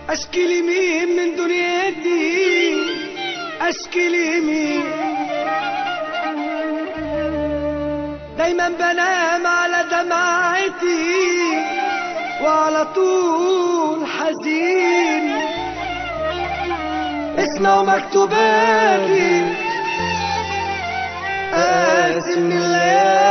اشكي لمين من دنيتي اشكي لمين دايما بنام على دمعتي وعلى طول حزين اسمعوا مكتوباتي قاسم الليالي